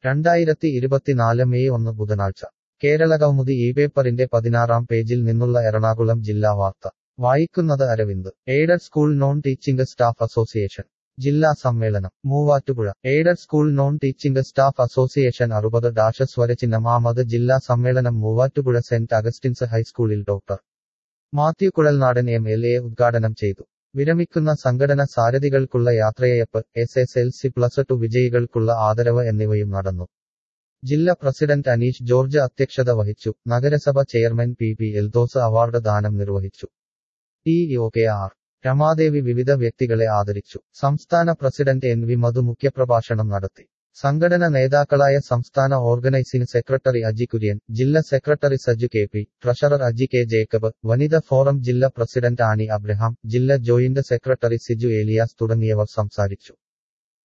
രണ്ടായിരത്തി ഇരുപത്തിനാല് മെയ് ഒന്ന് ബുധനാഴ്ച കേരളകൗമുദി ഈ പേപ്പറിന്റെ പതിനാറാം പേജിൽ നിന്നുള്ള എറണാകുളം ജില്ലാ വാർത്ത വായിക്കുന്നത് Aravind aided school non teaching staff association ജില്ലാ സമ്മേളനം Muvattupuzha aided school non teaching staff association അറുപത് ഡാഷ് സ്വരചിഹ്നം ആമത് ജില്ലാ സമ്മേളനം മൂവാറ്റുപുഴ സെന്റ് അഗസ്റ്റിൻസ് ഹൈസ്കൂളിൽ doctor Mathew Kuzhalnadan M L A ഉദ്ഘാടനം ചെയ്തു വിരമിക്കുന്ന സംഘടന സാരഥികൾക്കുള്ള യാത്രയയപ്പ് S S L C plus two വിജയികൾക്കുള്ള ആദരവ് എന്നിവയും നടന്നു ജില്ലാ പ്രസിഡന്റ് അനീഷ് ജോർജ് അധ്യക്ഷത വഹിച്ചു നഗരസഭ chairman P P Eldhose award ദാനം നിർവഹിച്ചു T O K R Ramadevi വിവിധ വ്യക്തികളെ ആദരിച്ചു സംസ്ഥാന പ്രസിഡന്റ് എൻ വി മധു മുഖ്യപ്രഭാഷണം നടത്തി സംഘടന നേതാക്കളായ സംസ്ഥാന ഓർഗനൈസിംഗ് സെക്രട്ടറി അജി കുര്യൻ ജില്ലാ secretary Saju K P treasurer Aji K Jacob വനിത ഫോറം ജില്ലാ പ്രസിഡന്റ് ആനി അബ്രഹാം ജില്ലാ ജോയിന്റ് സെക്രട്ടറി സിജു ഏലിയാസ് തുടങ്ങിയവർ സംസാരിച്ചു